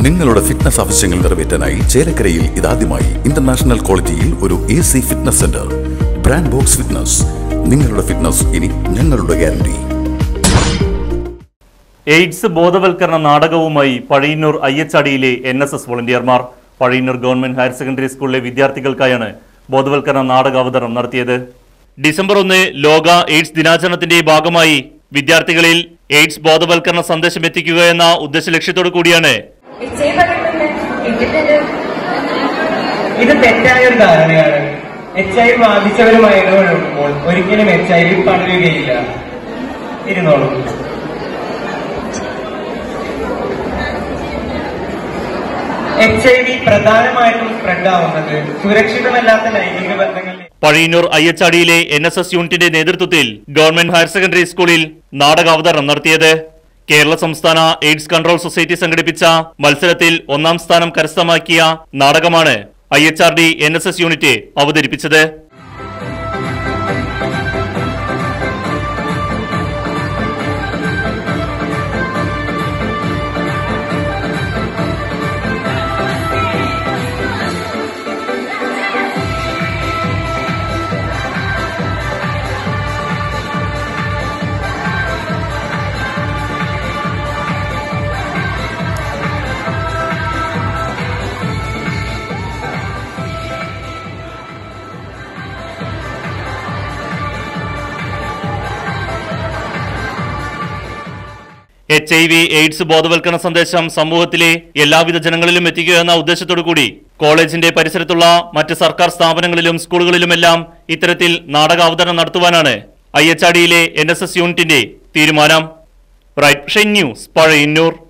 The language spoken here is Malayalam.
നിങ്ങളുടെ ഫിറ്റ്നസ് ആവശ്യങ്ങൾ നിറവേറ്റാനായി ചേലക്കരയിൽ ഇതാദ്യമായി ഇന്റർനാഷണൽ ക്വാളിറ്റിയിൽ ഒരു A C fitness centre brand box fitness നിങ്ങളുടെ ഫിറ്റ്നസ് ഇനി ഞങ്ങളുടെ ഗ്യാരണ്ടി എയ്ഡ്സ് ബോധവൽക്കരണ നാടകവുമായി പഴയന്നൂർ അയ്യച്ചാടിയിലെ എൻ എസ് എസ് വോളണ്ടിയർമാർ പഴയന്നൂർ ഗവൺമെന്റ് ഹയർ സെക്കൻഡറി സ്കൂളിലെ വിദ്യാർത്ഥികൾക്കായാണ് ബോധവൽക്കരണ നാടക അവതരണം നടത്തിയത് ഡിസംബർ ഒന്ന് ലോക എയ്ഡ്സ് ദിനാചരണത്തിന്റെ ഭാഗമായി വിദ്യാർത്ഥികളിൽ എയ്ഡ്സ് ബോധവൽക്കരണ സന്ദേശം എത്തിക്കുക എന്ന ഉദ്ദേശ ലക്ഷ്യത്തോടു കൂടിയാണ് ഇത് തെറ്റായ ഒരു ധാരണയാണ് എച്ച് ഐ വി ബാധിച്ചവരുമായി ഇടപഴകുമ്പോൾ ഒരിക്കലും എച്ച് ഐ വി പടരുകയില്ല ഇരുന്നോളൂ എച്ച് ഐ വി പ്രധാനമായിട്ടും സ്പ്രെഡ് ആവുന്നത് സുരക്ഷിതമല്ലാത്ത ലൈംഗിക ബന്ധങ്ങളിൽ പഴയന്നൂർ അയ്യച്ചാടിയിലെ എൻ എസ് എസ് യൂണിറ്റിന്റെ നേതൃത്വത്തിൽ ഗവൺമെന്റ് ഹയർ സെക്കൻഡറി സ്കൂളിൽ നാടക അവതരണം നടത്തിയത് കേരള സംസ്ഥാന എയ്ഡ്സ് കൺട്രോൾ സൊസൈറ്റി സംഘടിപ്പിച്ച മത്സരത്തിൽ ഒന്നാം സ്ഥാനം കരസ്ഥമാക്കിയ നാടകമാണ് I H R D N S S unit അവതരിപ്പിച്ചത് എച്ച് ഐ വി എയ്ഡ്സ് ബോധവൽക്കരണ സന്ദേശം സമൂഹത്തിലെ എല്ലാവിധ ജനങ്ങളിലും എത്തിക്കുക എന്ന ഉദ്ദേശത്തോടു കൂടി കോളേജിന്റെ പരിസരത്തുള്ള മറ്റ് സർക്കാർ സ്ഥാപനങ്ങളിലും സ്കൂളുകളിലുമെല്ലാം ഇത്തരത്തിൽ നാടക അവതരണം നടത്തുവാനാണ് ഐ എച്ച് ആർ ഡിയിലെ എൻ എസ് എസ് യൂണിറ്റിന്റെ തീരുമാനം റൈറ്റ് ന്യൂസ് പഴയന്നൂർ